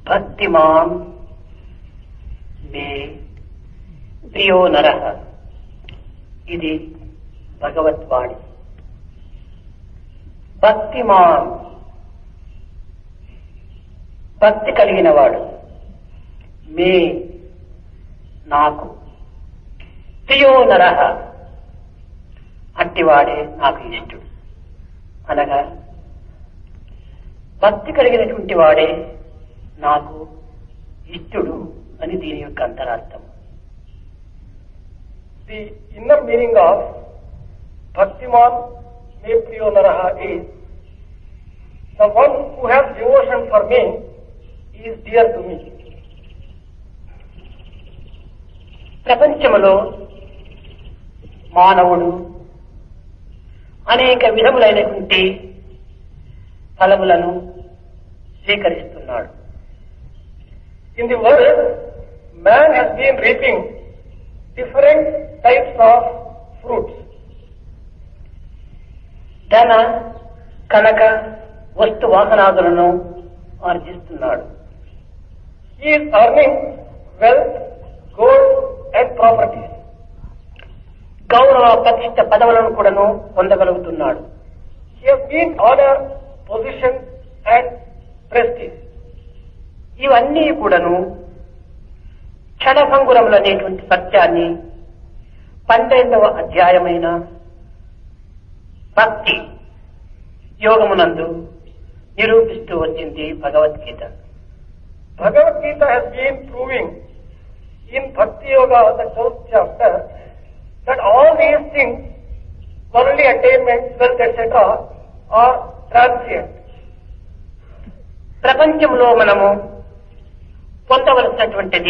భక్తిమాన్ మే ప్రియో నర ఇది భగవద్వాణి భక్తిమాన్ భక్తి కలిగిన వాడు మే నాకు ప్రియో నర అట్టివాడే నాకు ఇష్టడు అనగా భక్తి కలిగినటువంటి వాడే నాకు ఇష్టడు అని దీని యొక్క అంతరార్థం The inner meaning of Bhaktiman Me Priyo Naraha is the one who has devotion for me is dear to me. ప్రపంచములో మానవుడు అనేక విధములైనటువంటి ఫలములను స్వీకరిస్తున్నాడు In the world, man has been reaping different types of fruits. ధన కనక వస్తు వాహనాదులను ఆర్జిస్తున్నాడు He is earning wealth, gold and properties. గౌరవ ప్రతిష్ట పదవులను కూడాను పొందగలుగుతున్నాడు He has been honor, position and prestige. ఇవన్నీ కూడాను క్షణభంగురములు అనేటువంటి సత్యాన్ని పన్నెండవ అధ్యాయమైన భక్తి యోగమునందు నిరూపిస్తూ వచ్చింది Bhagavad Gita Bhagavad Gita has been proving in Bhakti Yoga, the 12th chapter, that all these things, worldly attainments, wealth, etc., are transient. ప్రపంచంలో మనము పొందవలసినటువంటిది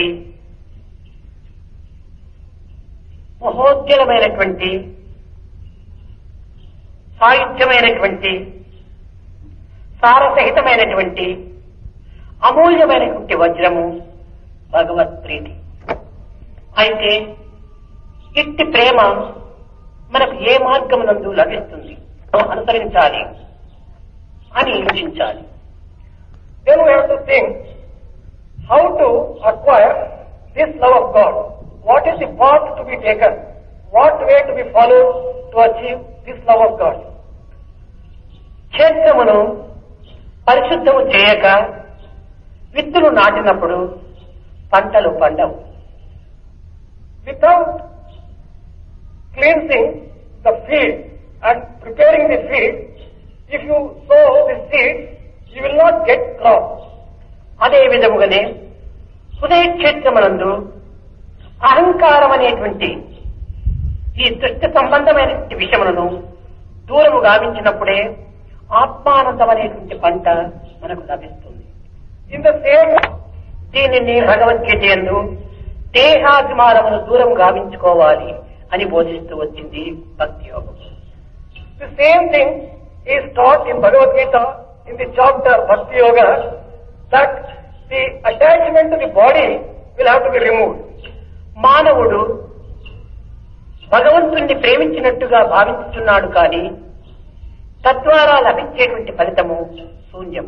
మహోజ్జలమైనటువంటి సాయుధ్యమైనటువంటి సారసహితమైనటువంటి అమూల్యమైనటువంటి వజ్రము భగవత్ ప్రీతి అయితే ఇట్టి ప్రేమ మనకు ఏ మార్గమునందు లభిస్తుంది అనుసరించాలి అని యోచించాలి Then we have to think how to acquire this love of God. What is the path to be taken? What way to be followed to achieve this love of God? క్షేత్రమును పరిశుద్ధము చేయక విత్తులు నాటినప్పుడు పంటలు పండవు Without cleansing the field and preparing the field, if you sow the seed, you will not get crops. అదే విధముగానే హృదయ క్షేత్రమునందు అహంకారం అనేటువంటి ఈ దృష్ట సంబంధమైనటువంటి విషయములను దూరము గావించినప్పుడే ఆత్మానందం అనేటువంటి పంట మనకు లభిస్తుంది In the same way, దీనిని భగవద్గీత యందు దేహాభిమానమును దూరం గావించుకోవాలి అని బోధిస్తూ వచ్చింది భక్తి యోగం the same thing is taught in Bhagavad Gita in the chapter Bhakti Yoga that the attachment to the body will have to be removed. మానవుడు భగవంతుణ్ణి ప్రేమించినట్టుగా భావించుతున్నాడు కానీ తద్వారా లభించేటువంటి ఫలితము శూన్యం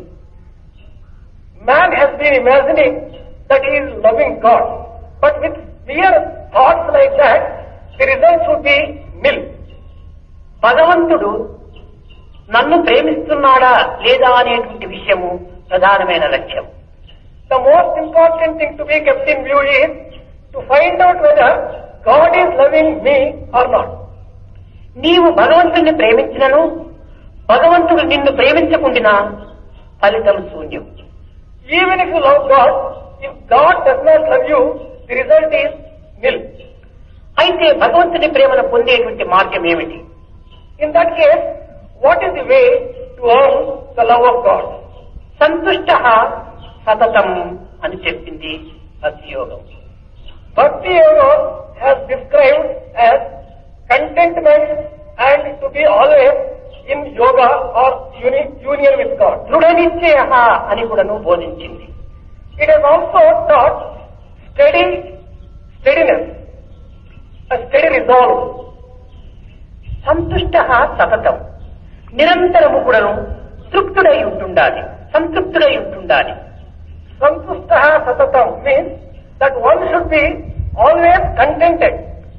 Man has been imagining that he is loving God, but with mere thoughts like that, the results would be nil. భగవంతుడు నన్ను ప్రేమిస్తున్నాడా లేదా అనేటువంటి విషయము ప్రధానమైన లక్ష్యం The most important thing to be kept in view is to find out whether God is loving me or not. నీవు భగవంతుణ్ణి ప్రేమించినను భగవంతుడు నిన్ను ప్రేమించకుండినా ఫలితం శూన్యం Even if you love God, if God does not love you, the result is nil. అయితే భగవంతుని ప్రేమను పొందేటువంటి మార్గం ఏమిటి In that case, what is the way to earn the love of God? సంతుష్ట సతతం అని చెప్పింది భక్తి యోగం Bhakti Yoga has described as contentment and to be always in yoga or uni- union with God. దృఢ నిశ్చయ అని కూడాను బోధించింది It has also taught steady steadiness, a steady resolve. సంతుష్ట సతతం నిరంతరము కూడాను తృప్తుడై ఉంటుండాలి సంతృప్తుడై ఉంటుండాలి Santustaha satatam means that one should be always contented.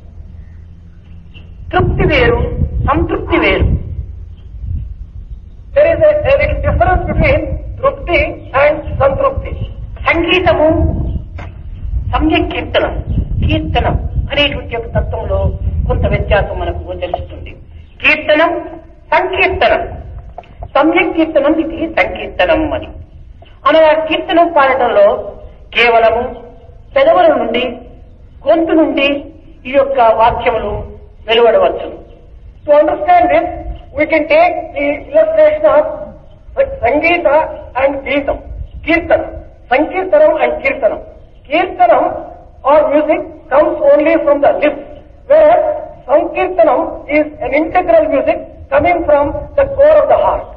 తృప్తి వేరు సంతృప్తి వేరు There is a, a little difference between trupti and santrupti. సంగీతము సమ్యక్ కీర్తనం కీర్తనం అనేటువంటి ఒక తత్వంలో కొంత వ్యత్యాసం మనకు గోచరిస్తుంది కీర్తనం సంకీర్తనం సమ్యక్ కీర్తనం ఇది సంకీర్తనం అని అనగా కీర్తనం పాడటంలో కేవలము పెదవుల నుండి గొంతు నుండి ఈ యొక్క వాక్యములు వెలువడవచ్చు To understand this, we can take the illustration of Sangeeta and Geetam, Kirtanam, Sankirtanam and Kirtanam. Kirtanam or music comes only from the lips, whereas Sankirtanam is an integral music coming from the core of the heart.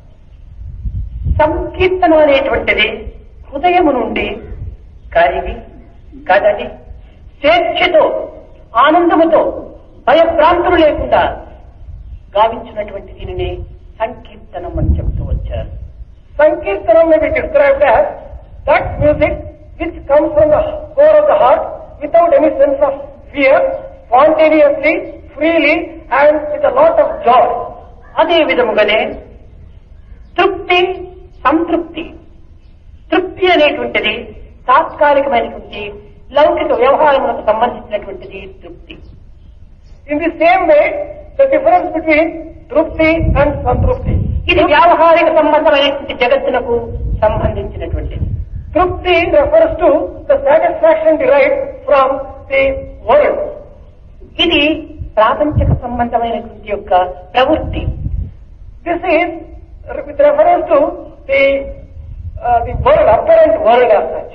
సంకీర్తనం అనేటువంటిది హృదయము నుండి కరిగి కదలి స్వేచ్ఛతో ఆనందముతో భయభ్రాంతులు లేకుండా గావించినటువంటి దీనిని సంకీర్తనం అని చెప్తూ వచ్చారు Sankirtanam may be described as that music which comes from the core of the heart without any sense of fear, spontaneously, freely and with a lot of joy. అదే విధముగానే తృప్తి సంతృప్తి తృప్తి అనేటువంటిది తాత్కాలికమైనటువంటి లౌకిక వ్యవహారములకు సంబంధించినటువంటిది తృప్తి In the same way, the difference between Trupti and Santrupti. ఇది వ్యావహారిక సంబంధమైనటువంటి జగత్తునకు సంబంధించినటువంటిది Trupti refers to the satisfaction derived from the world. ఇది ప్రాపంచిక సంబంధమైనటువంటి యొక్క ప్రవృత్తి This is with reference to the, uh, the world, apparent world as such.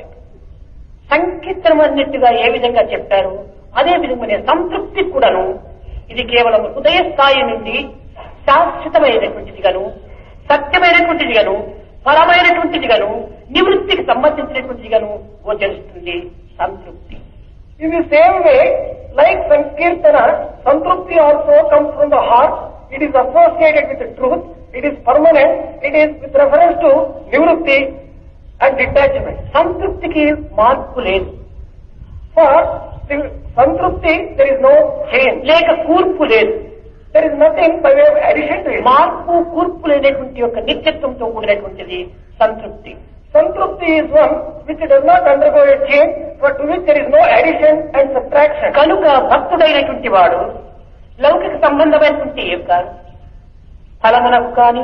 సంకీర్తనం అన్నట్టుగా ఏ విధంగా చెప్పారు అదే విధంగానే సంతృప్తి కూడాను ఇది కేవలం హృదయ స్థాయి నుండి శాశ్వతమైనటువంటిది గాను సత్యమైనటువంటిది గాను ఫలమైనటువంటిది గాను నివృత్తికి సంబంధించినటువంటిది గాను గోచరిస్తుంది సంతృప్తి In the same way, like Sankirtana, Santrupti also comes from the heart. It is associated with the truth. It is permanent. It is with reference to Nivrutti and detachment. సంతృప్తికి మార్పు లేదు For the Santrupti, there is no change. లేక కూర్పు లేదు There is nothing by way of addition to it. మార్పు కూర్పు లేనటువంటి యొక్క నిత్యత్వంతో కూడినటువంటిది సంతృప్తి Santrupti is one which does not undergo a change, but to which there is no addition and subtraction. కనుక భక్తుడైనటువంటి వాడు లౌకిక సంబంధమైనటువంటి యొక్క ఫలమునకు కాని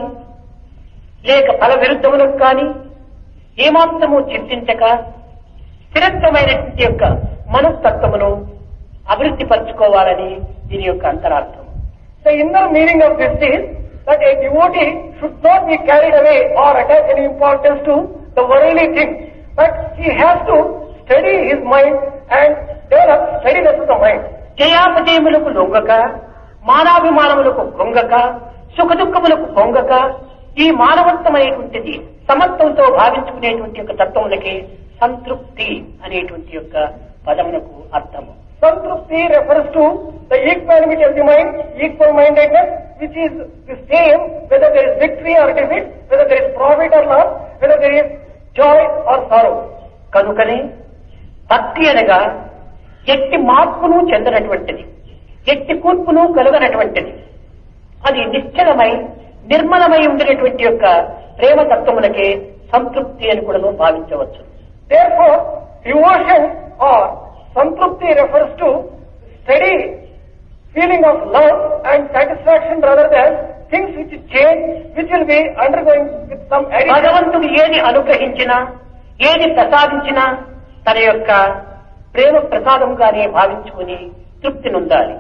లేక ఫల విరుద్ధమునకు కాని ఏమాత్రము చింతించక స్థిరత్వమైనటువంటి యొక్క మనస్తత్వమును అభివృద్ధి పరచుకోవాలని దీని యొక్క అంతరార్థం The inner meaning of this is that a devotee should not be carried away or attach any importance to the worldly things, but he has to steady his mind and develop steadiness of the mind. జయాపజయములకు లొంగక మానాభిమానములకు పొంగక సుఖదుఖములకు పొంగక ఈ మానవత్వమైనటువంటిది సమత్వంతో భావించుకునేటువంటి యొక్క తత్వములకి సంతృప్తి అనేటువంటి యొక్క పదమునకు అర్థము Santrupti refers to the equanimity of the mind, equal mindedness, which is the same whether there is victory or defeat, whether there is profit or loss, whether there is joy or sorrow. కనుకనే భక్తి అనగా ఎట్టి మార్పును చెందనటువంటిది ఎట్టి కూర్పును కలుగనటువంటిది అది నిశ్చలమై నిర్మలమై ఉండినటువంటి యొక్క ప్రేమ తత్వములకే సంతృప్తి అని కూడా భావించవచ్చు Therefore, devotion or santrupti refers to steady feeling of love and satisfaction rather than things which change, which will be undergoing with some addition. భగవంతుడు ఏది అనుగ్రహించినా ఏది ప్రసాదించినా తన యొక్క ప్రేమ ప్రసాదంగానే భావించుకుని తృప్తి నొందాలి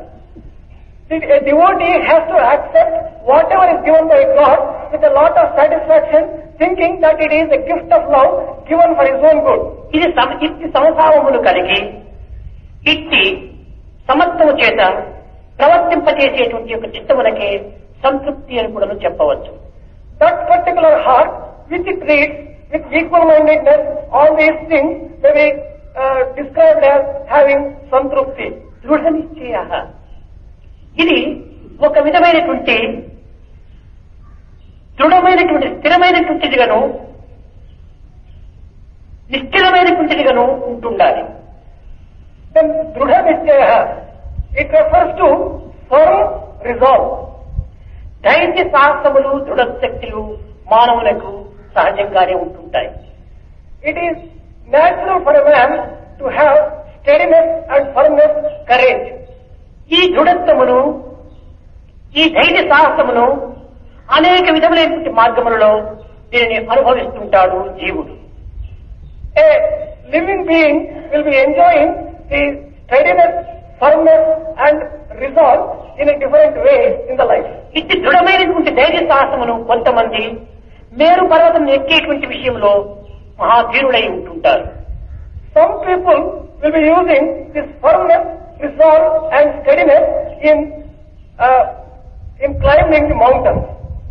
A devotee has to accept whatever is given by God with a lot of satisfaction, thinking that it is a gift of love given for his own good. ఇది సమ- ఇట్టి సమభావములు కలిగి ఇట్టి సమత్వము చేత ప్రవర్తింపచేసేటువంటి యొక్క చిత్తములకే సంతృప్తి అని కూడా చెప్పవచ్చు That particular heart which treats with equal mindedness all these things may be uh, described as having santrupti. దృఢ నిశ్చయ ఇది ఒక విధమైనటువంటి దృఢమైనటువంటి స్థిరమైనటువంటిదిగాను కూడాను ఉంటుండాలి Then Drudha Nischaya, it refers to firm resolve. ధైర్య సాహసములు దృఢశక్తులు మానవులకు సహజంగానే ఉంటుంటాయి It is natural for a man to have steadiness and firmness, courage. ఈ దృఢత్వమును ఈ ధైర్య సాహసమును అనేక విధములైనటువంటి మార్గములలో దీనిని అనుభవిస్తుంటాడు జీవుడు A living being will be enjoying the steadiness, firmness and resolve in a different way in the life. ఇట్టి దృఢమైనటువంటి ధైర్య సాహసమును కొంతమంది మేరు పర్వతం ఎక్కేటువంటి విషయంలో మహాధీరుడై ఉంటుంటారు Some people will be using this firmness, resolve and steadiness in, uh, in climbing the mountains.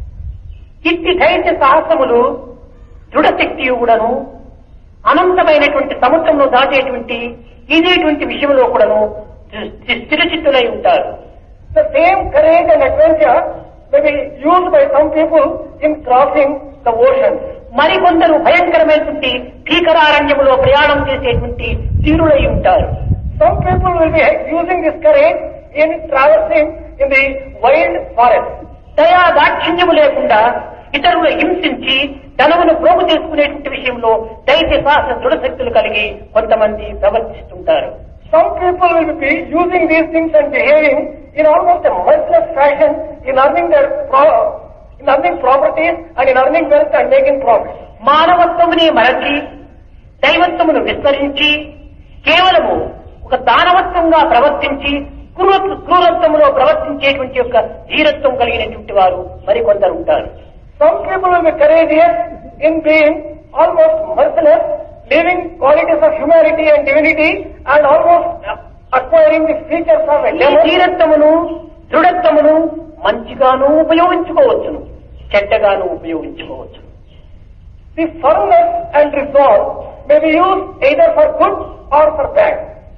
ఇట్టి ధైర్య సాహసములు దృఢశక్తి కూడాను అనంతమైనటువంటి సముద్రంలో దాటేటువంటి ఇదేటువంటి విషయంలో కూడాను స్థి- స్థిరచిత్తులై ఉంటారు The same courage and adventure may be used by some people in crossing the ocean. మరికొందరు భయంకరమైనటువంటి భీకరారణ్యములో ప్రయాణం చేసేటువంటి తీరులై ఉంటారు Some people will be using this courage in traversing in the wild forest. దయా దాక్షిణ్యము లేకుండా ఇతరులు హింసించి ధనమును ప్రోగు చేసుకునేటువంటి విషయంలో ధైర్య సాహస దృఢశక్తులు కలిగి కొంతమంది ప్రవర్తిస్తుంటారు Some people will be using these things and behaving in almost a merciless fashion in earning their pro- in earning properties and in earning wealth and making profits. మానవత్వమునే మరచి దైవత్వమును విస్మరించి కేవలము ఒక దానవత్వంగా ప్రవర్తించి క్రూర క్రూరత్వములో ప్రవర్తించేటువంటి యొక్క ధీరత్వం కలిగినటువంటి వారు మరికొందరు ఉంటారు Some people will be courageous in being almost merciless, living qualities of humanity and divinity and almost acquiring the features of a ఈ devil. ధీరత్వమును దృఢత్వమును మంచిగాను ఉపయోగించుకోవచ్చును చెడ్డగాను ఉపయోగించుకోవచ్చును The firmness and resolve may be used either for good or for bad.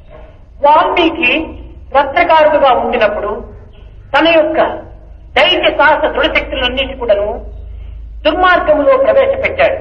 Valmiki రత్నకారుడుగా ఉండినప్పుడు తన యొక్క ధైర్య సాహస దృఢశక్తులన్నిటి కూడాను దుర్మార్గములో ప్రవేశపెట్టాడు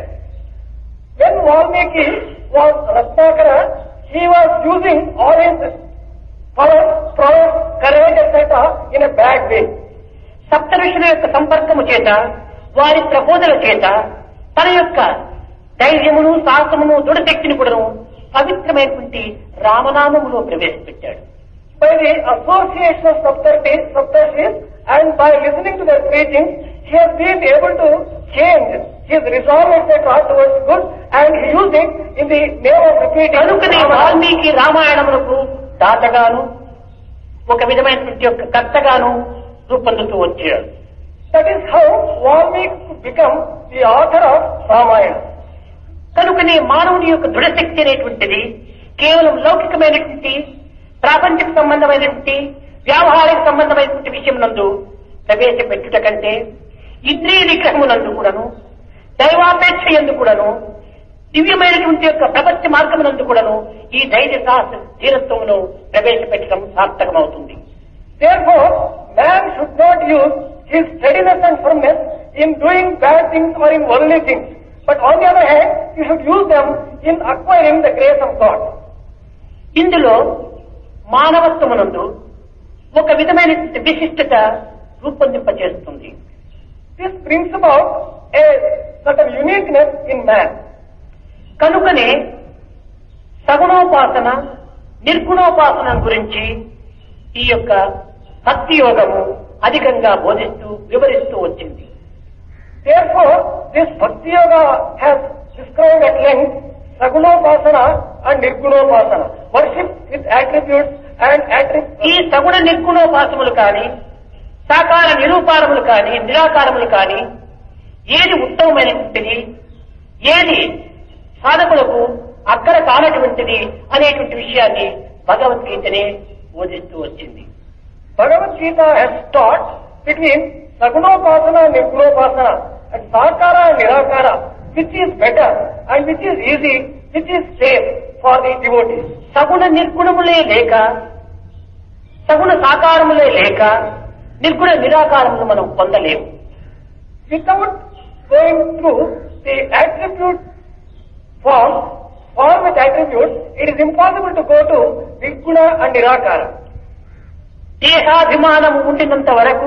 When Valmiki was Ratnakara, he was using all his power, prowess, courage, etc. in a bad way. సప్త ఋషుల యొక్క సంపర్కము చేత వారి ప్రబోధన చేత తన యొక్క ధైర్యమును సాహసమును దృఢశక్తిని కూడాను పవిత్రమైనటువంటి రామనామములో ప్రవేశపెట్టాడు By the association of Saptarshis, Saptarshis and by listening to their preaching, he has been able to change his resolve, etc. towards good and he used it in the name of repeating. కనుకనే Ramana. Valmiki రామాయణములకు దాతగాను ఒక విధమైనటువంటి యొక్క కర్తగాను రూపొందుతూ వచ్చాడు That is how Valmiki could become the author of Ramayana. కనుకనే మానవుని యొక్క దృఢశక్తి అనేటువంటిది కేవలం లౌకికమైనటువంటి ప్రాపంచిక సంబంధమైనటువంటి వ్యావహారిక సంబంధమైనటువంటి విషయం నందు ప్రవేశపెట్టుట కంటే ఇంద్రియ నిగ్రహమునందు కూడాను దైవాపేక్ష ఎందు కూడాను దివ్యమైనటువంటి యొక్క ప్రపంచ మార్గమునందు కూడాను ఈ ధైర్య సాహస ధీరత్వమును ప్రవేశపెట్టడం సార్థకమవుతుంది Therefore, man should not use his steadiness and firmness in doing bad things or in worldly things. But on the other hand, he should use them in acquiring the grace of God. ఇందులో మానవత్వమునందు ఒక విధమైనటువంటి విశిష్టత రూపొందింపజేస్తుంది This brings about a certain uniqueness in man. కనుకనే సగుణోపాసన నిర్గుణోపాసన గురించి ఈ యొక్క భక్తి యోగము అధికంగా బోధిస్తూ వివరిస్తూ వచ్చింది Therefore, this Bhakti Yoga has described at length Sagunopasana and Nirgunopasana. Worship with attributes and ఈ attributes. సగుణ నిర్గుణోపాసములు కాని సాకార నిరూపారములు కాని నిరాకారములు కాని ఏది ఉత్తమమైనటువంటిది ఏది సాధకులకు అక్కర కానటువంటిది అనేటువంటి విషయాన్ని భగవద్గీతనే బోధిస్తూ వచ్చింది Bhagavad Gita has taught between Sagunopasana and Nirgunopasana and Sakara and Nirakara, which is better and which is easy, which is safe for the devotees. సగుణ నిర్గుణములే లేక సగుణ సాకారములే లేక నిర్గుణ నిరాకారములు మనం పొందలేము Without going through the attribute form, form with attributes, it is impossible to go to Nirguna and Nirakara. దేహాభిమానం ఉండినంత వరకు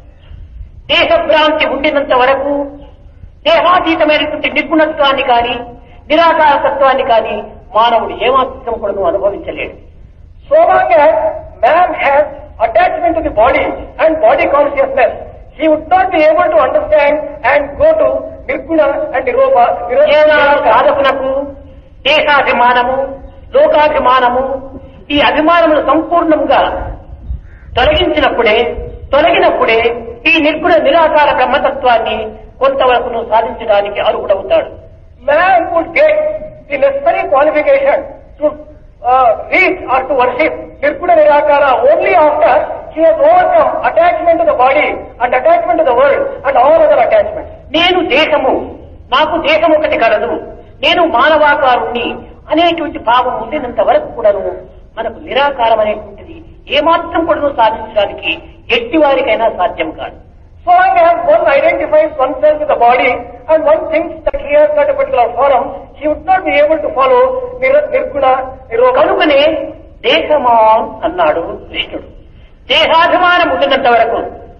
దేహభ్రాంతి ఉండినంత వరకు దేహాతీతమైనటువంటి నిర్గుణత్వాన్ని కానీ నిరాకార తత్వాన్ని కానీ మానవుడు ఏమాత్రం కూడా అనుభవించలేడు So long as man has attachment to the body and body consciousness, he would not be able to understand and go to Nirguna and Niropa. Niro- ఏనాడు Nirakara. సాధకునకు దేహాభిమానము లోకాభిమానము ఈ అభిమానములు సంపూర్ణంగా తొలగించినప్పుడే తొలగినప్పుడే ఈ నిర్గుణ నిరాకార బ్రహ్మతత్వాన్ని కొంతవరకు సాధించడానికి అర్హుడవుతాడు Man would get the necessary qualification to uh, reach or to worship Nirguna Nirakara only after he has overcome attachment to the body and attachment to the world and all other attachments. నేను దేహము నాకు దేహం ఒకటి కలదు నేను మానవాకారుణ్ణి అనేటువంటి భావం ఉండినంత వరకు కూడాను మనకు నిరాకారం అనేటువంటిది ఏమాత్రం కూడాను సాధించడానికి ఎట్టి వారికైనా సాధ్యం కాదు So long as one identifies oneself with the body and one thinks that he has got a particular form, he would not be able to follow Nir- Nirguna, Niroga. కనుకనే దేహమా అన్నాడు కృష్ణుడు దేహాభిమానం ఉండినంత వరకు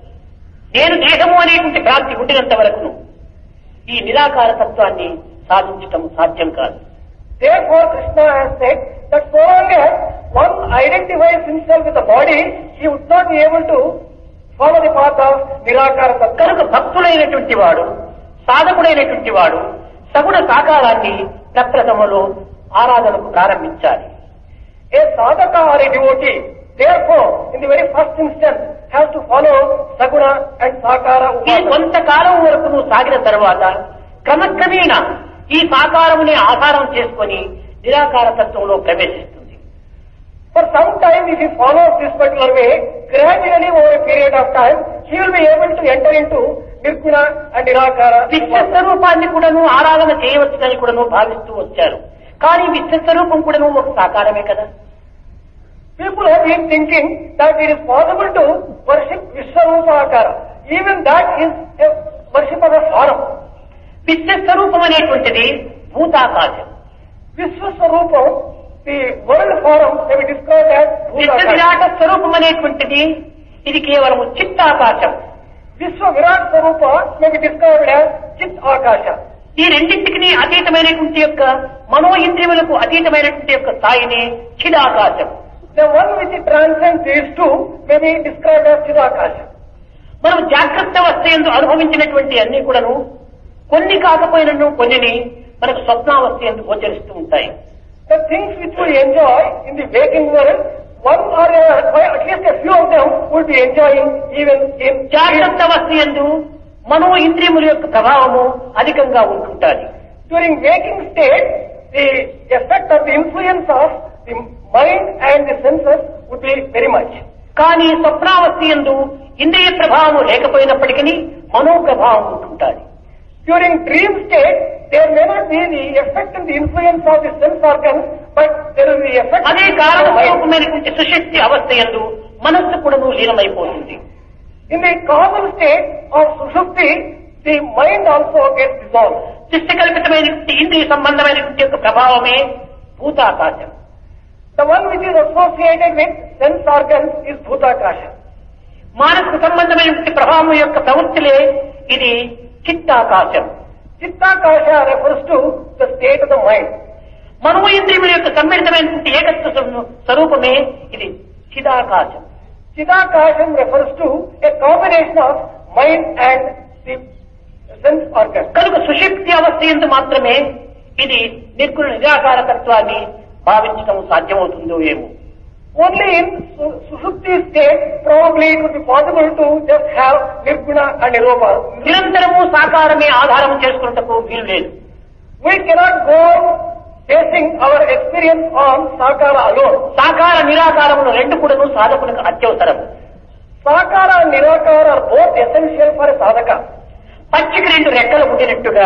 నేను దేహము అనేటువంటి భ్రాంతి ఉండినంత వరకును ఈ నిరాకార తత్వాన్ని సాధించటం సాధ్యం కాదు Therefore, Krishna has said that so long as one identifies himself with the body, he would not be able to follow the path of Nirakara Tattva. కనుక భక్తులైనటువంటి వాడు సాధకుడైనటువంటి వాడు సగుణ సాకారాన్ని ప్రప్రథమలో ఆరాధనకు ప్రారంభించాలి A sadhaka or a devotee, therefore, in the very first instance, has to follow Saguna and Sakara ఈ Upasana. కొంతకాలం వరకు నువ్వు సాగిన తర్వాత క్రమక్రమేణా ఈ సాకారముని ఆధారం చేసుకొని నిరాకార తత్వంలో ప్రవేశిస్తుంది For some time, if he follows this particular way, gradually over a period of time, he will be able to enter into Nirguna and Nirakara. విశ్వస్వరూపాన్ని కూడాను ఆరాధన చేయవచ్చునని కూడాను భావిస్తూ వచ్చారు కానీ విశ్వస్వరూపం కూడాను ఒక సాకారమే కదా People have been thinking that it is possible to worship Vishwarupa Akara. Even that is a worship of a form. విశ్వస్వరూపం అనేటువంటిది భూతాకాశం Vishwaswarupam, the world form may be described as విశ్వ Bhutakasha. విరాట స్వరూపం అనేటువంటిది ఇది కేవలము చిత్తాకాశం Vishwa Virat Swarupa may be described as Chit Akasha. ఈ రెండింటికి అతీతమైనటువంటి యొక్క మనో ఇంద్రియములకు అతీతమైనటువంటి యొక్క స్థాయిని చిదాకాశం The one which transcends these two may be described as Chidakasha. మనం జాగ్రత్త అవస్థ ఎందు అనుభవించినటువంటి అన్ని కూడాను కొన్ని కాకపోయినను కొన్నిని మనకు స్వప్నావస్థ ఎందు గోచరిస్తూ ఉంటాయి The things which we enjoy in the waking world, one or a- or at least a few of them would be enjoying even in జాగ్రత్త అవస్థ ఎందు మనో ఇంద్రియముల యొక్క ప్రభావము అధికంగా ఉంటుంటాది During waking state, the effect of the influence of the mind and the senses would be very much. కానీ స్వప్నావస్థ ఎందు ఇంద్రియ ప్రభావము లేకపోయినప్పటికీ మనో ప్రభావం ఉంటుంటాది During dream state, there may not be the effect and the influence of the sense organs, but there will be effect అదే of the mind. కారణస్వరూపమైనటువంటి సుశక్తి అవస్థ ఎందు మనస్సు కూడాను లీనమైపోతుంది In the causal state of Sushupti, the mind also gets dissolved. శిష్టకల్పితమైనటువంటి ఇంద్రియ సంబంధమైనటువంటి యొక్క ప్రభావమే భూతాకాశం The one which is associated with sense organs is Bhutakasha. మానసిక సంబంధమైనటువంటి ప్రభావం యొక్క ప్రవృత్తిలే ఇది చిత్తాకాశం Chittakasha refers to the state of the mind. మనో ఇంద్రియముల యొక్క సమ్మిళితమైనటువంటి ఏకత్వ స్వ- స్వరూపమే ఇది చిదాకాశం Chidakasham refers to a combination of mind and the sense organs. కనుక సుషుప్తి అవస్థ ఎందు మాత్రమే ఇది నిర్గుణ నిరాకార తత్వాన్ని భావించడం సాధ్యమవుతుందో ఏమో Only in Su- Sushupti state, probably it would be possible to just have Nirguna and Niropa. నిరంతరము సాకారమే ఆధారం చేసుకున్నటకు వీలు లేదు We cannot go basing our experience on Sakara alone. సాకార నిరాకారములు రెండు కూడాను సాధకులకు అత్యవసరం Sakara and Nirakara are both essential for a sadhaka. పచ్చికి రెండు రెక్కలు ఉండినట్టుగా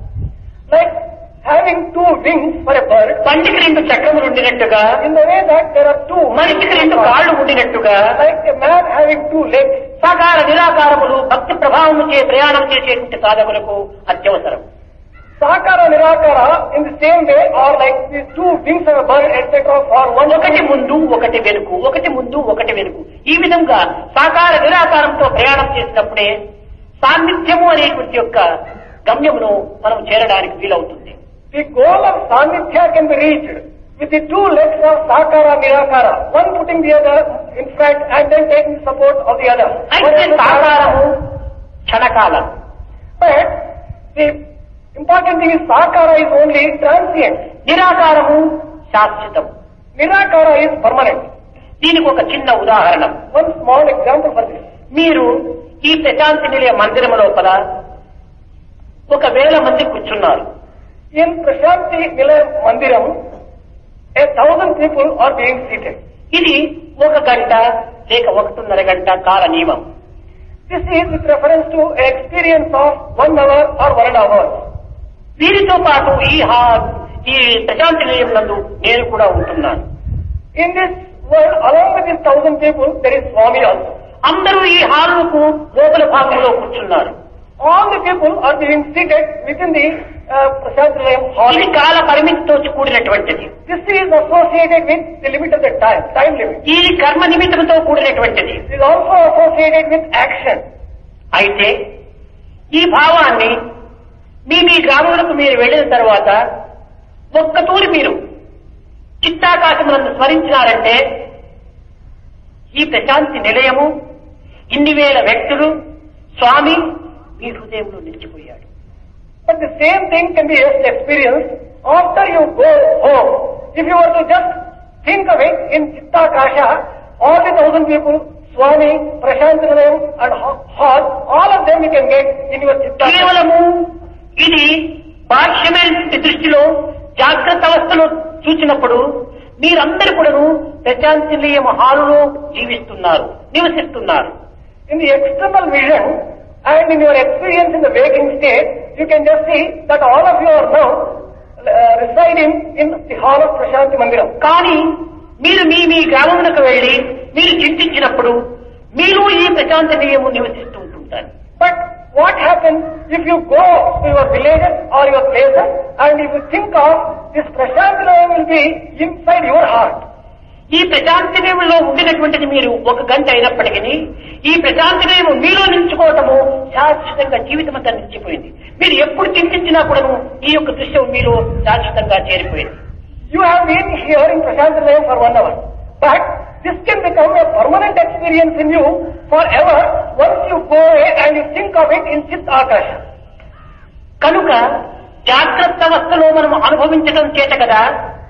Like having two wings for a bird, పండికి రెండు చక్రములు ఉండినట్టుగా in the way that there are two మనిషికి రెండు కాళ్ళు ఉండినట్టుగా like a man having two legs. సాకార నిరాకారములు భక్తి ప్రభావము చే ప్రయాణం చేసేటువంటి సాధకులకు అత్యవసరం Sakara Nirakara in the same way are like the two wings of a bird, etc. for one ఒకటి ముందు ఒకటి వెనుకు ఒకటి ముందు ఒకటి వెనుకు ఈ విధంగా సాకార నిరాకారంతో ప్రయాణం చేసినప్పుడే సాన్నిధ్యము అనేటువంటి యొక్క గమ్యమును మనం చేరడానికి వీలవుతుంది The goal of Sannithya can be reached with the two legs of Sakara Nirakara, one putting the other in front and then taking the support of the other. అయితే సాకారము క్షణకాలం But the important thing is Sakara is only transient. నిరాకారము శాశ్వతం Nirakara is permanent. దీనికి ఒక చిన్న ఉదాహరణ One small example for this. మీరు ఈ ప్రశాంతి నిలయ మందిరం లోపల ఒక వేల మంది కూర్చున్నారు In Prashanti Nilayam Mandiram, a thousand people are being seated. ఇది ఒక గంట లేక ఒకటిన్నర గంట కాల నియమం This is with reference to an experience of one hour or one and a half hours. వీరితో పాటు ఈ హా ఈ ప్రశాంతి నిలయం నందు నేను కూడా ఉంటున్నాను In this world, along with these thousand people, there is Swami also. అందరూ ఈ హాలుకు లోపల భాగంలో కూర్చున్నారు All the people are being seated within the uh, Prashantilayam hall. ఇది కాల పరిమితితో కూడినటువంటిది This is associated with the limit of the time, time limit. ఇది కర్మ నిమిత్తంతో కూడినటువంటిది It is also associated with action. అయితే ఈ భావాన్ని మీ మీ గ్రామములకు మీరు వెళ్ళిన తర్వాత ఒక్కతూరి మీరు చిత్తాకాశములను స్మరించినారంటే ఈ ప్రశాంతి నిలయము ఇన్ని వేల వ్యక్తులు స్వామి మీ హృదయంలో నిలిచిపోయాడు But the same thing can be just experienced after you go home. If you were to just think of it in Chitta Kasha, all the thousand people, Swami, Prashantilayam and ha- hall, all of them you can get in your Chitta Kasha. కేవలము ఇది బాహ్యమైనటువంటి దృష్టిలో జాగ్రత్త అవస్థలో చూసినప్పుడు మీరందరూ కూడాను ప్రశాంతి నిలయం హాలులో జీవిస్తున్నారు నివసిస్తున్నారు In the external vision and in your experience in the waking state, you can just see that all of you are now uh, residing in the hall of Prashanti Mandiram. కానీ మీరు మీ మీ గ్రామమునకు వెళ్లి మీరు చింతించినప్పుడు మీరు ఈ ప్రశాంత నిలయము నివసిస్తూ ఉంటుంటారు But what happens if you go to your villages or your places and if you think of this Prashantilayam will be inside your heart. ఈ ప్రశాంతి నిలయంలో ఉండినటువంటిది మీరు ఒక గంట అయినప్పటికీ ఈ ప్రశాంతి నిలయం మీలో నిలుచుకోవటము శాశ్వతంగా జీవితం అంతా నిలిచిపోయింది మీరు ఎప్పుడు చింతించినా కూడాను ఈ యొక్క దృశ్యం మీలో శాశ్వతంగా చేరిపోయింది You have been here in Prashantilayam for one hour. But this can become a permanent experience in you forever once you go away and you think of it in Chit Akasha. కనుక జాగ్రత్త అవస్థలో మనం అనుభవించడం చేత కదా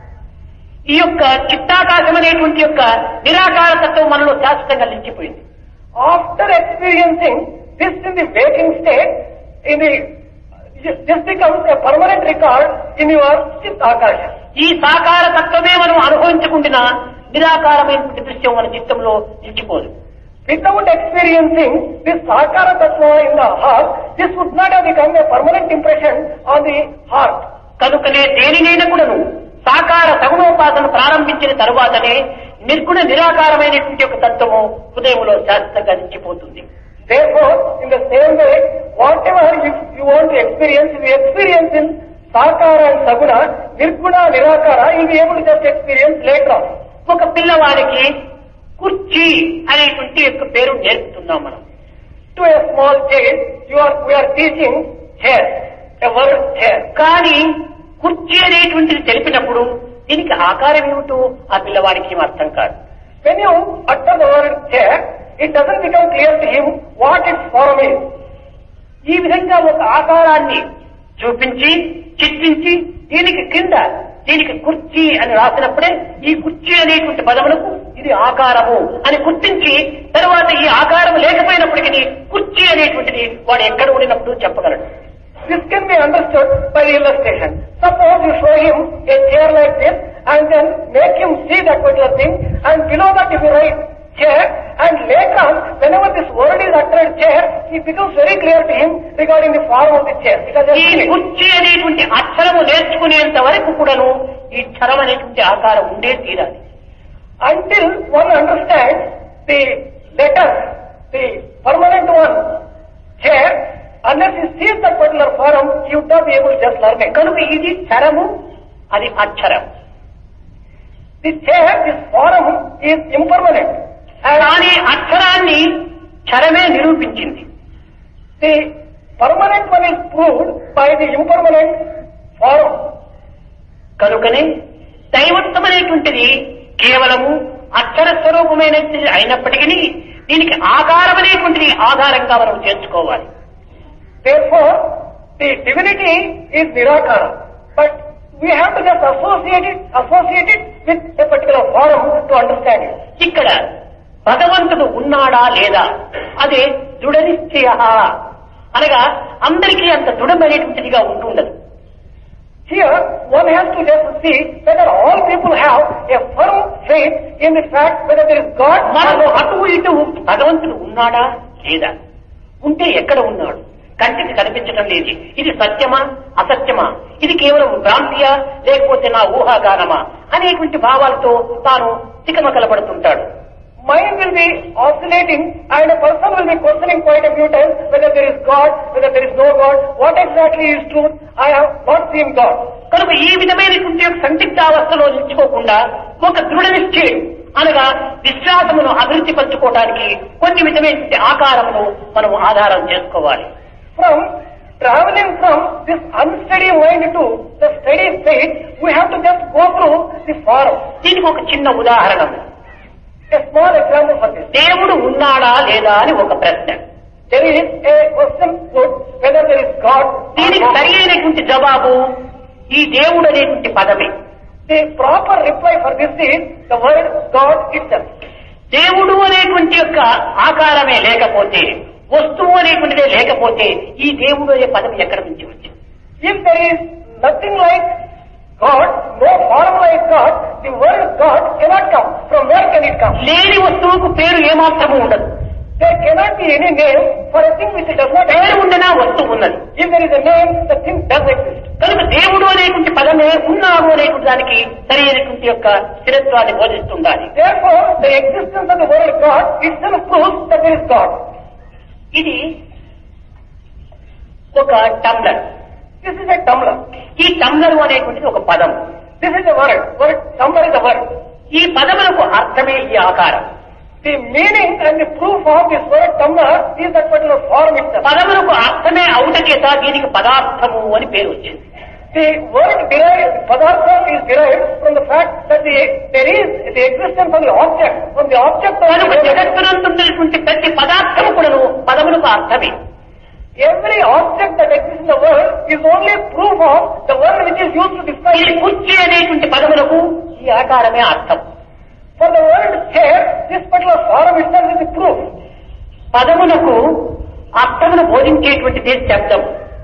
ఈ యొక్క చిత్తాకాశం అనేటువంటి యొక్క నిరాకార తత్వం మనలో శాశ్వతంగా నిలిచిపోయింది After experiencing this in the waking state, in the this becomes a permanent record in your Chit Akasha. ఈ సాకార తత్వమే మనం అనుభవించకుండా నిరాకారమైనటువంటి దృశ్యం మన చిత్తంలో నిలిచిపోదు Without experiencing this Sakara Tattva in the heart, this would not have become a permanent impression on the heart. కనుకనే దేనినైనా కూడాను సాకార సగుణోపాసన ప్రారంభించిన తరువాతనే నిర్గుణ నిరాకారమైనటువంటి యొక్క తత్వము హృదయంలో శాశ్వతంగా నిలిచిపోతుంది Therefore, in the same way, whatever you, you want to experience, if you experience in Sakara and Saguna, Nirguna, Nirakara, you'll be able to just experience later on. ఒక పిల్లవాడికి కుర్చీ అనేటువంటి యొక్క పేరు నేర్పుతున్నాం మనం To a small child, you are, we are teaching chair, a word chair. కానీ కుర్చీ అనేటువంటిది తెలిపినప్పుడు దీనికి ఆకారం ఏమిటో ఆ పిల్లవాడికి ఏం అర్థం కాదు When you utter the word chair, it doesn't become clear to him what its form is. ఈ విధంగా ఒక ఆకారాన్ని చూపించి చిత్రించి దీనికి కింద దీనికి కుర్చీ అని రాసినప్పుడే ఈ కుర్చీ అనేటువంటి పదములకు ఇది ఆకారము అని గుర్తించి తర్వాత ఈ ఆకారం లేకపోయినప్పటికీ కుర్చీ అనేటువంటిది వాడు ఎక్కడ ఉండినప్పుడు చెప్పగలడు This can be understood by the illustration. Suppose you show him a chair like this and then make him see that particular thing and below that if you write chair and later on whenever this word is uttered chair it becomes very clear to him regarding the form of the chair. Because ఈ కుర్చీ అనేటువంటి అక్షరము నేర్చుకునేంత వరకు కూడాను ఈ క్షరం అనేటువంటి ఆకారం ఉండే తీరాలి until one understands the letter, the permanent one, chair, Unless he sees that particular form, he would not be able to just learn it. కనుక ఇది చరము అది అక్షరం The chair, this form is impermanent. And కానీ అక్షరాన్ని క్షరమే నిరూపించింది the permanent one is proved by the impermanent form. కనుకనే దైవత్వం అనేటువంటిది కేవలము అక్షర స్వరూపమైనది అయినప్పటికీ దీనికి ఆకారం అనేటువంటిది ఆధారంగా మనం చేర్చుకోవాలి Therefore, the divinity is Nirakara. But we have to just associate it, associate it with a particular form to understand it. ఇక్కడ భగవంతుడు ఉన్నాడా లేదా అదే దృఢ నిశ్చయ అనగా అందరికీ అంత దృఢమైనటువంటిదిగా ఉంటుండదు Here, one has to just see whether all people have a firm faith in the fact whether there is God or మనకు not. అటు ఇటు భగవంతుడు ఉన్నాడా లేదా ఉంటే ఎక్కడ ఉన్నాడు కంటికి కనిపించడం లేదు ఇది సత్యమా అసత్యమా ఇది కేవలం భ్రాంతియా లేకపోతే నా ఊహాగానమా అనేటువంటి భావాలతో తాను తికమకలపడుతుంటాడు Mind will be oscillating and a person will be questioning quite a few times whether there is God, whether there is no God, what exactly is truth. I have not seen God. కనుక ఈ విధమైనటువంటి యొక్క సందిగ్ధావస్థలో నిలుచుకోకుండా ఒక దృఢ నిశ్చయం అనగా విశ్వాసమును అభివృద్ధి పరచుకోవడానికి కొన్ని విధమైనటువంటి ఆకారమును మనం ఆధారం చేసుకోవాలి From traveling from this unsteady mind to the steady faith, we have to just go through the form. దీనికి ఒక చిన్న ఉదాహరణ A small example for this. దేవుడు ఉన్నాడా లేదా అని ఒక ప్రశ్న There is a question put whether there is God. or దీనికి not. సరి అయినటువంటి జవాబు ఈ దేవుడు అనేటువంటి పదమే The proper reply for this is the word God itself. దేవుడు అనేటువంటి యొక్క ఆకారమే లేకపోతే వస్తువు అనేటువంటిదే లేకపోతే ఈ దేవుడు అనే పదం ఎక్కడ నుంచి వచ్చింది If there is nothing like God, no form like God, the word God cannot come. From where can it come? లేని వస్తువుకు పేరు ఏమాత్రము ఉండదు There cannot be any name for a thing which does not పేరు exist. ఉండనా వస్తువు ఉన్నది If there is a name, the thing does exist. కనుక దేవుడు అనేటువంటి పదమే ఉన్నాడు అనేటువంటి దానికి సరి అయినటువంటి యొక్క స్థిరత్వాన్ని బోధిస్తుండాలి Therefore, the existence of the word God itself proves that there is God. ఇది ఒక టమ్లర్ This is a tumbler. ఈ టమ్లర్ అనేటువంటిది ఒక పదం This is a word. Word tumbler is a word. ఈ పదములకు అర్థమే ఈ ఆకారం The meaning and the proof of this word tumbler is that particular form itself. పదములకు అర్థమే అవుటకేత దీనికి పదార్థము అని పేరు వచ్చింది The word derived, padartha is derived from the fact that the, there is the existence of the object. From the object of కనుక the జగత్తునందున్నటువంటి ప్రతి పదార్థము కూడాను పదములకు అర్థమే every object that exists in the world is only proof of the word which is used to describe ఈ it. కుర్చీ అనేటువంటి పదములకు ఈ ఆకారమే అర్థం For the word chair, this particular form itself is the proof. పదమునకు అర్థమును బోధించేటువంటిది శబ్దం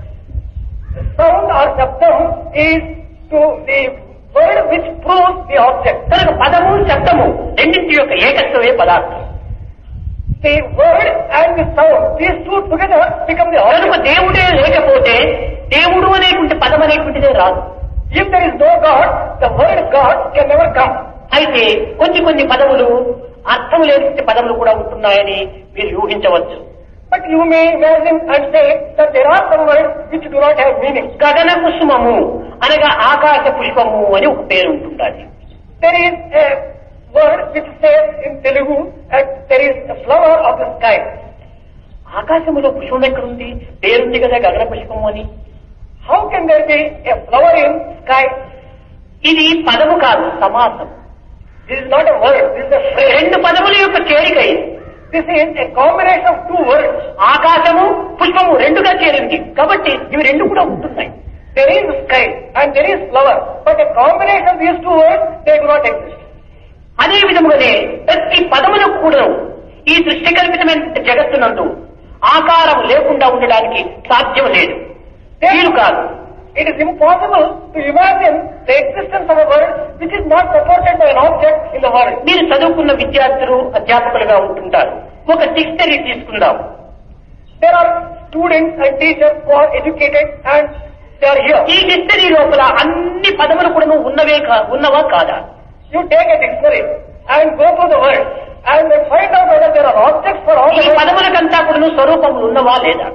Sound or shabdam is to the word which proves the object. కనుక పదము శబ్దము రెండింటి యొక్క ఏకత్వమే పదార్థం The word and the sound, these two together become the కనుక object. దేవుడే లేకపోతే దేవుడు అనేటువంటి పదం అనేటువంటిదే రాదు If there is no God, the word God can never come. అయితే కొన్ని కొన్ని పదములు అర్థం లేని పదములు కూడా ఉంటున్నాయని మీరు ఊహించవచ్చు But you may imagine and say that there are some words which do not have meaning. గగన కుసుమము అనగా ఆకాశ పుష్పము అని ఒక పేరు ఉంటుండాలి There is a word which says in Telugu that there is a flower of the sky. ఆకాశములో పుష్పం ఎక్కడుంది పేరుంది కదా గగన పుష్పము అని How can there be a flower in sky? ఇది పదము కాదు సమాసం This is not a word, this is a phrase. రెండు పదముల యొక్క చేరిక ఇది This is a combination of two words. ఆకాశము పుష్పము రెండుగా చేరింది కాబట్టి ఇవి రెండు కూడా ఉంటున్నాయి There is sky and there is flower, but a combination of these two words, they do not exist. అదే విధముగానే ప్రతి పదములకు కూడా ఈ దృష్టి కల్పితమైన జగత్తునందు ఆకారం లేకుండా ఉండడానికి సాధ్యం లేదు వీలు కాదు It is impossible to imagine the existence of a word which is not supported by an object in the world. మీరు చదువుకున్న విద్యార్థులు అధ్యాపకులుగా ఉంటుంటారు ఒక డిక్షనరీ తీసుకుందాం There are students and teachers who are educated and they are here. ఈ dictionary లోపల అన్ని పదములు కూడా ఉన్నవే కా ఉన్నవా కాదా You take a dictionary and go through the word and then find out whether there are objects for all ఈ the words. పదములకంతా కూడా స్వరూపములు ఉన్నవా లేదా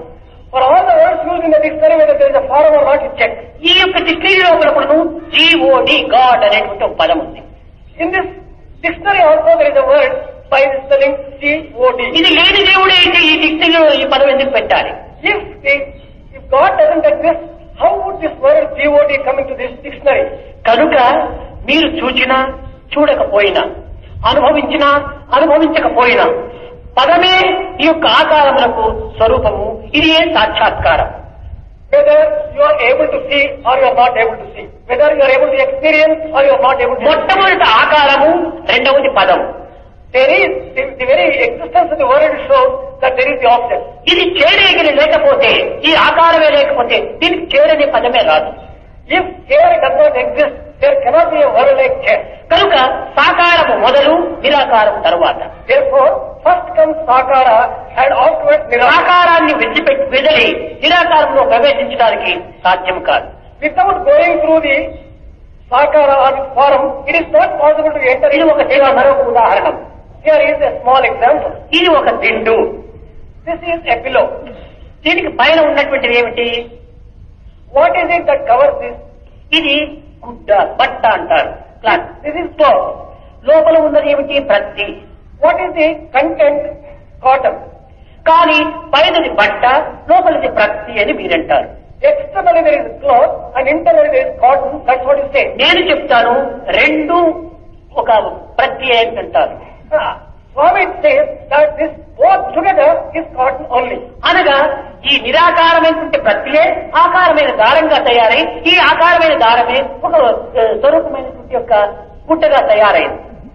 For all the words used in the dictionary, whether there is a forum or not, you check. ఈ యొక్క dictionary లోపల కూడాను GOD God అనేటువంటి ఒక పదం ఉంది In this dictionary also there is a word by the spelling G-O-D. ఇది లేని దేవుడే అయితే ఈ డిక్షనరీలో ఈ పదం ఎందుకు పెట్టాలి If the, if God doesn't exist, how would this word G-O-D come into this dictionary? కనుక మీరు చూచినా చూడకపోయినా అనుభవించినా అనుభవించకపోయినా పదమే ఈ యొక్క ఆకారములకు స్వరూపము ఇది ఏ సాక్షాత్కారం Whether you are able to see or you are not able to see. Whether you are able to experience or you are not able to experience. మొట్టమొదటి ఆకారము రెండవది పదము There is, the, the very existence of the word shows that there is the object. ఇది చేరేగిలి లేకపోతే ఈ ఆకారమే లేకపోతే దీనికి చేరని పదమే రాదు If here does not exist, there cannot be a word like chair. కనుక సాకారము మొదలు నిరాకారము తరువాత Therefore, first comes Sakara and afterwards Nirakara. సాకారాన్ని విడిచిపెట్టి వెదలి నిరాకారంలో ప్రవేశించడానికి సాధ్యం కాదు Without going through the Sakara or the forum, it is not possible to enter ఇది into ఒక చిన్న మరొక ఉదాహరణ Here is a small example. ఇది ఒక దిండు This is a pillow. దీనికి పైన ఉన్నటువంటిది ఏమిటి What is it that covers this? ఇది గుడ్డ బట్ట అంటారు క్లాత్ This is cloth. లోపల ఉన్నది ఏమిటి ప్రతి What is the content? Cotton. కానీ పైనది బట్ట లోపలిది ప్రతి అని మీరంటారు Externally there is cloth and internally there is cotton. That's what you say. నేను చెప్తాను రెండు ఒక ప్రతి అంటారు Ah, Swami says that this both together is cotton only. అనగా ఈ నిరాకారమైనటువంటి ప్రక్రియ ఆకారమైన దారంగా తయారై ఈ ఆకారమైన దారమే ఒక ఆ, స్వరూపమైనటువంటి యొక్క గుడ్డగా తయారైంది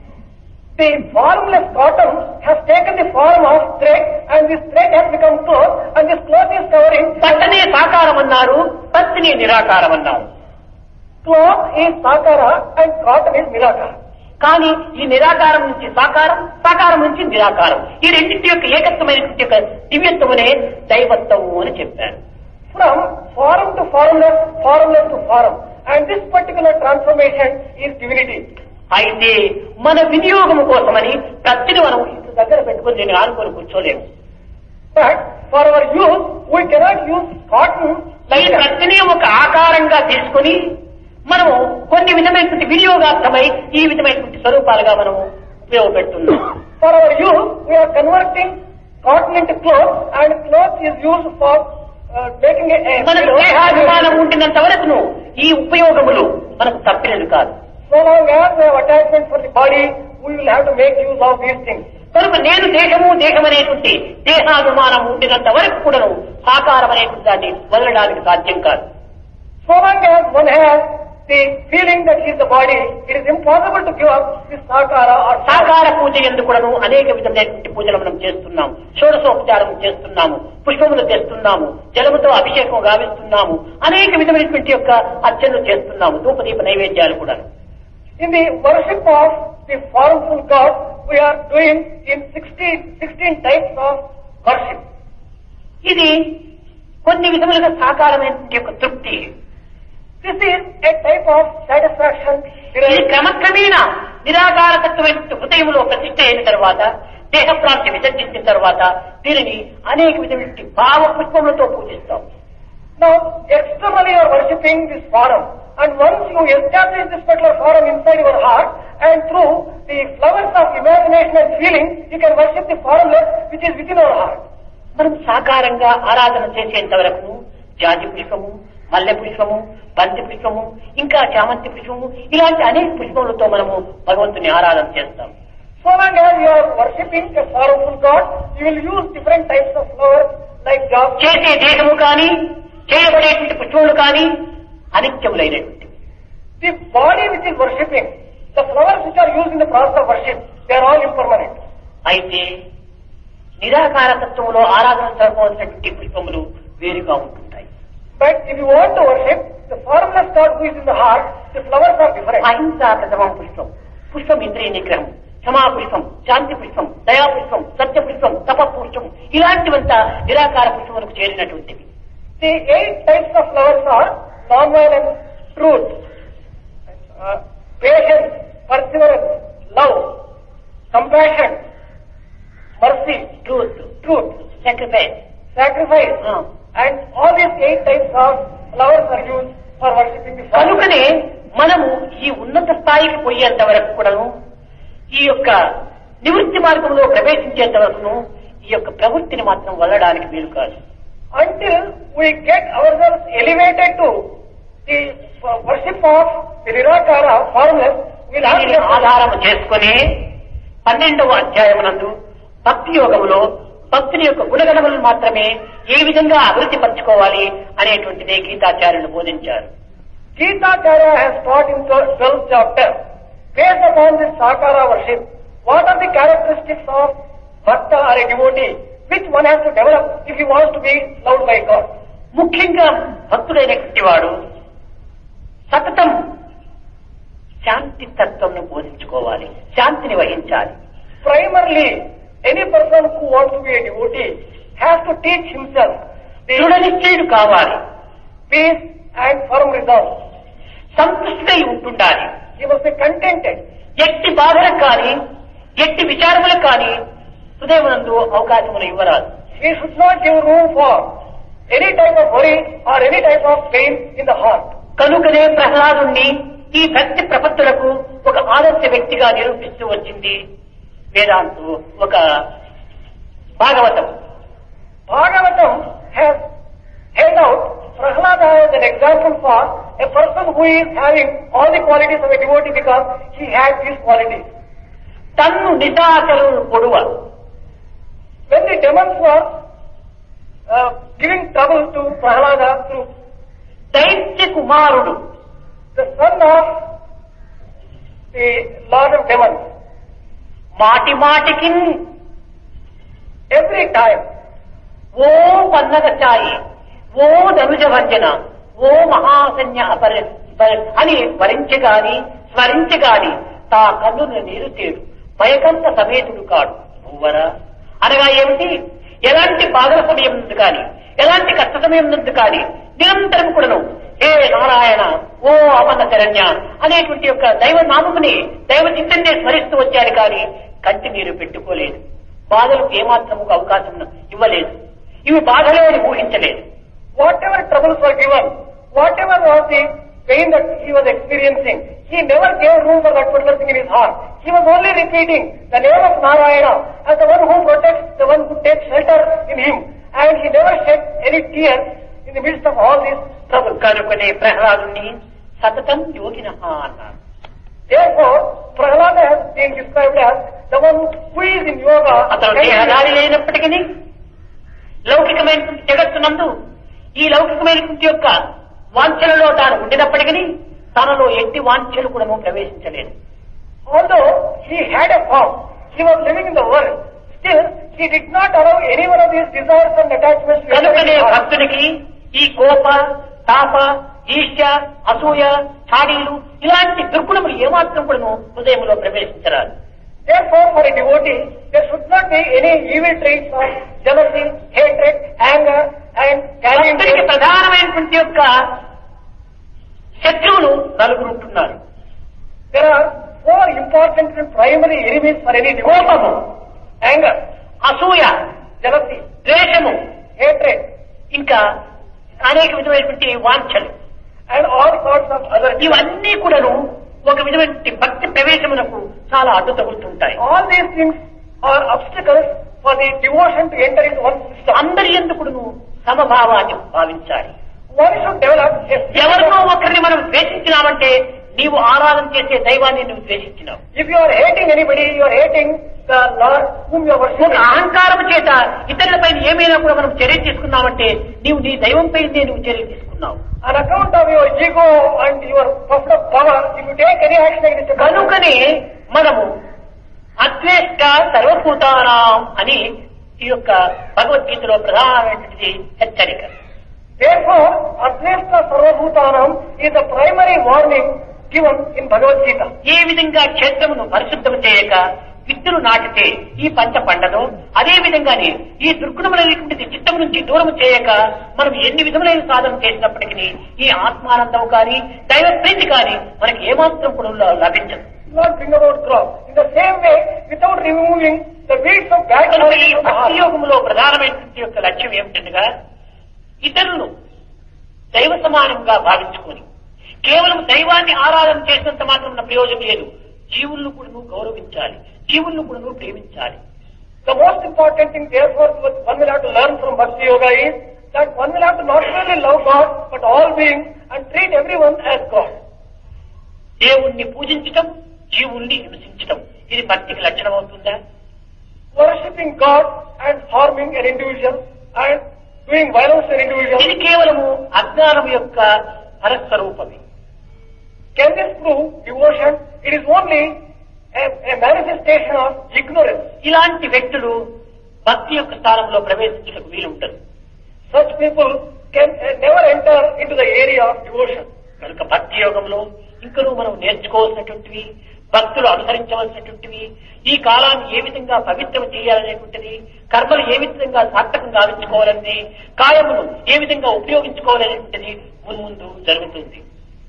The formless cotton has taken the form of thread and this thread has become cloth and this cloth is covering బట్టనే సాకారం అన్నారు పత్తిని నిరాకారం అన్నారు cloth is sakara and cotton is nirakara. కానీ ఈ నిరాకారం నుంచి సాకారం సాకారం నుంచి నిరాకారం ఈ రెండింటి యొక్క ఏకత్వమైనటువంటి యొక్క దివ్యత్వమునే దైవత్వము అని చెప్పారు From form to formless, formless to form. And this particular transformation is divinity. అయితే మన వినియోగము కోసమని ప్రతిని మనం ఇంటి దగ్గర పెట్టుకొని దీన్ని ఆనుకొని కూర్చోలేము But for our use, we cannot use cotton ఈ like that. ప్రతిని ఒక ఆకారంగా తీసుకొని మనము కొన్ని విధమైనటువంటి వినియోగార్థమై ఈ విధమైనటువంటి స్వరూపాలుగా మనము ఉపయోగపెడుతున్నాం For our use, we are converting cotton into cloth and cloth is used for uh, making a, a మనకు దేహాభిమానం ఉండినంత వరకును ఈ ఉపయోగములు మనకు తప్పినది కాదు So long as we have attachment for the body, we will have to make use of these things. కనుక నేను దేహము దేహం అనేటువంటి దేహాభిమానం ఉండినంత వరకు కూడాను సాకారం అనేటువంటి దాన్ని వదలడానికి సాధ్యం కాదు So long as one has the feeling that he is the body, it is impossible to give up this sakara or sakara. సాకార పూజ ఎందుకు కూడాను అనేక విధమైనటువంటి పూజలు మనం చేస్తున్నాము షోడశోపచారం చేస్తున్నాము పుష్పములు తెస్తున్నాము జలముతో అభిషేకం గావిస్తున్నాము అనేక విధమైనటువంటి యొక్క అర్చనలు చేస్తున్నాము ధూపదీప నైవేద్యాలు కూడా In the worship of the formful God, we are doing in 16, 16 types of worship. ఇది కొన్ని విధములుగా సాకారమైనటువంటి యొక్క తృప్తి This is a type of satisfaction. ఇది derived- క్రమక్రమేణా నిరాకారతత్వమైన హృదయంలో ప్రతిష్ట అయిన తర్వాత దేహప్రాంతి విసర్జించిన తర్వాత దీనిని అనేక విధమైన భావ పుష్పములతో పూజిస్తాం Now, externally you are worshipping this form. And once you establish this particular form inside your heart, and through the flowers of imagination and feeling, you can worship the formless which is within our heart. మనం సాకారంగా ఆరాధన చేసేంత వరకు జాతి పుష్పము మల్లె పుష్పము బంతి పుష్పము ఇంకా చామంతి పుష్పము ఇలాంటి అనేక పుష్పములతో మనము భగవంతుని ఆరాధన చేస్తాం So long as you are worshipping a sorrowful God, you will use different types of flowers like jobs. చేసే దేహము కానీ చేయబడేటువంటి పుష్పములు కానీ అనిత్యములైనటువంటి The body which is worshipping, the flowers which are used in the process of worship, they are all impermanent. అయితే నిరాకార తత్వంలో ఆరాధన జరపవలసినటువంటి పుష్పములు వేరుగా ఉంటుంటాయి But if you want to worship the formless God who is in the heart, the flowers are different. అహింసా ప్రథమం పుష్పం పుష్పం ఇంద్రియ నిగ్రహం క్షమా పుష్పం శాంతి పుష్పం దయా పుష్పం సత్య పుష్పం తప పుష్పం ఇలాంటివంతా నిరాకార పుష్పములకు చేరినటువంటివి The eight types of flowers are non-violence, truth, uh, patience, perseverance, love, compassion, mercy, truth truth, sacrifice sacrifice, And all these eight types of flowers are used for worshipping the sun. కనుకనే మనము ఈ ఉన్నత స్థాయికి పోయేంత వరకు కూడాను ఈ యొక్క నివృత్తి మార్గంలో ప్రవేశించేంత వరకును ఈ యొక్క ప్రవృత్తిని మాత్రం వల్లడానికి వీలు కాదు Until we get ourselves elevated to the uh, worship of the Nirakara formless, we'll have దీనిని to ఆధారం చేసుకుని పన్నెండవ అధ్యాయమునందు భక్తి యోగములో భక్తుని యొక్క గుణగణములను మాత్రమే ఏ విధంగా అభివృద్ధి పరచుకోవాలి అనేటువంటిదే గీతాచార్యులు బోధించారు Gita Charya has taught in the 12th chapter, based upon this Sakara worship, what are the characteristics of Bhakta or a devotee, which one has to develop if he wants to be loved by God. ముఖ్యంగా భక్తుడైనటువంటి వాడు సతతం శాంతి తత్వంను బోధించుకోవాలి శాంతిని వహించాలి Primarily, any person who wants to be a devotee has to teach himself దృఢ the నిశ్చయుడు కావాలి peace and firm resolve. సంతుష్టై ఉంటుండాలి He must be contented. ఎట్టి బాధలకు కానీ ఎట్టి విచారములకు కానీ హృదయమునందు అవకాశములు ఇవ్వరాదు He should not give room for any type of worry or any type of pain in the heart. కనుకనే ప్రహ్లాదుణ్ణి ఈ భక్తి ప్రపత్తులకు ఒక ఆదర్శ వ్యక్తిగా నిరూపిస్తూ వచ్చింది వేదాంతు ఒక Bhagavatam Bhagavatam has held out Prahlada as an example for a person who is having all the qualities of a devotee because he has these qualities. తన్ను నిశాచలు పొడువ When the demons were uh, giving trouble to Prahlada through దైత్య కుమారుడు the son of the Lord of Demons, మాటి మాటికి every time ఓ పన్నగ ఛాయి ఓ ధనుజ భంజన ఓ మహాసన్య అపర పర- అని వరించగాని స్మరించగాని తా కన్నును నీరు తేడు భయకంత సమేతుడు కాడు భూవరా అనగా ఏమిటి ఎలాంటి బాధల సమయం నుండి కానీ ఎలాంటి కష్ట సమయం నుండి కానీ నిరంతరం కూడాను హే నారాయణ ఓ అమన్న శరణ్య అనేటువంటి యొక్క దైవ నామముని దైవ చిత్తంనే స్మరిస్తూ వచ్చారు కానీ కంటి నీరు పెట్టుకోలేదు బాధలకు ఏమాత్రము అవకాశం ఇవ్వలేదు ఇవి బాధలే అని ఊహించలేదు whatever troubles were given, whatever was the pain that he was experiencing, he never gave room for that particular thing in his heart. He was only repeating the name of Narayana as the one who protects, the one who takes shelter in him. And he never shed any tears in the midst of all these troubles. కనుకనే ప్రహ్లాదుని సతతం యోగిన అన్నారు Therefore, Prahlada has been described as the one who is in yoga. అతను దేహదారి లేనప్పటికీ లౌకికమైన జగత్తునందు ఈ లౌకికమైనటువంటి యొక్క వాంఛలలో తాను ఉండినప్పటికీ తనలో ఎట్టి వాంఛలు కూడా ప్రవేశించలేదు Although he had a form, he was living in the world, still he did not allow any one of these desires and attachments to enter కనుకనే his heart. భక్తునికి ఈ కోప తాప ఈర్ష్య అసూయ చాడీలు ఇలాంటి దుర్గుణములు ఏమాత్రం కూడా హృదయంలో ప్రవేశించరాదు Therefore, for a devotee, there should not be any evil traits of jealousy, hatred, anger, and carrying భక్తునికి ప్రధానమైనటువంటి యొక్క శత్రువులు నలుగురు ఉంటున్నారు There are four important and primary enemies for any devotee. కోపము Anger, అసూయ jealousy, ద్వేషము hatred, ఇంకా అనేక విధమైనటువంటి వాంఛలు and all sorts of other ఇవన్నీ కూడాను ఒక విధమైనటువంటి భక్తి ప్రవేశమునకు చాలా అడ్డు తగులుతుంటాయి All these things are obstacles for the devotion to enter into one's system. అందరి ఎందుకును సమభావాన్ని భావించాలి One should develop a ఎవరినో ఒకరిని మనం ద్వేషించినామంటే నీవు ఆరాధన చేసే దైవాన్ని నువ్వు ద్వేషించినావు If you are hating anybody, you are hating the Lord whom you are ఒక worshipping. అహంకారం చేత ఇతరులపై ఏమైనా కూడా మనం చర్య తీసుకున్నామంటే నీవు నీ దైవంపై నువ్వు చర్య తీసుకున్నావు On account of your ego and your puffed up power, if you take any action against a person, కనుకనే మనము అద్వేష్ట సర్వభూతానాం అని ఈ యొక్క భగవద్గీతలో ప్రధానమైనటువంటి హెచ్చరిక therefore, Advaita Sarvabhutanam is the primary warning given in Bhagavad Gita. ఏ విధంగా క్షేత్రమును పరిశుద్ధం చేయక విత్తులు నాటితే ఈ పంట పండదో అదే విధంగానే ఈ దుర్గుణములైనటువంటి చిత్తం నుంచి దూరం చేయక మనం ఎన్ని విధములైన సాధన చేసినప్పటికీ ఈ ఆత్మానందం కానీ దైవ ప్రీతి కానీ మనకి ఏమాత్రం కూడా లభించదు Not bring about crop. In the same way, without removing the weeds of bad కనుక ఈ qualities from the భక్తి heart. యోగంలో ప్రధానమైనటువంటి యొక్క లక్ష్యం ఏమిటనగా ఇతరులను దైవ సమానంగా భావించుకొని కేవలం దైవాన్ని ఆరాధన చేసినంత మాత్రం ప్రయోజనం లేదు జీవులను కూడా నువ్వు గౌరవించాలి జీవులను కూడా నువ్వు ప్రేమించాలి The most important thing, therefore, what one will have to learn from Bhakti Yoga is that one will have to not only love God, but all beings and treat everyone as God. దేవుణ్ణి పూజించటం జీవుల్ని హింసించటం ఇది భక్తికి లక్షణం అవుతుందా Worshipping God and harming an individual and doing violence to an individual. ఇది కేవలము అజ్ఞానం యొక్క పరస్వరూపమే Can this prove devotion? It is only a, a manifestation of ignorance. ఇలాంటి వ్యక్తులు భక్తి యొక్క స్థానంలో ప్రవేశించడానికి వీలుంటది Such people can uh, never enter into the area of devotion. కనుక భక్తి యోగంలో ఇంకనూ మనం నేర్చుకోవాల్సినటువంటివి భక్తులు అనుసరించవలసినటువంటివి ఈ కాలాన్ని ఏ విధంగా పవిత్రం చేయాలనేటువంటిది కర్మలు ఏ విధంగా సార్థకం గావించుకోవాలని కాయమును ఏ విధంగా ఉపయోగించుకోవాలనేటువంటిది మున్ముందు జరుగుతుంది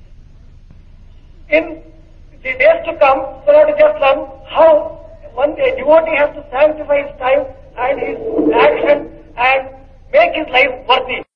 In the days to come, we have to just learn how one a devotee has to sanctify his time and his action and make his life worthy.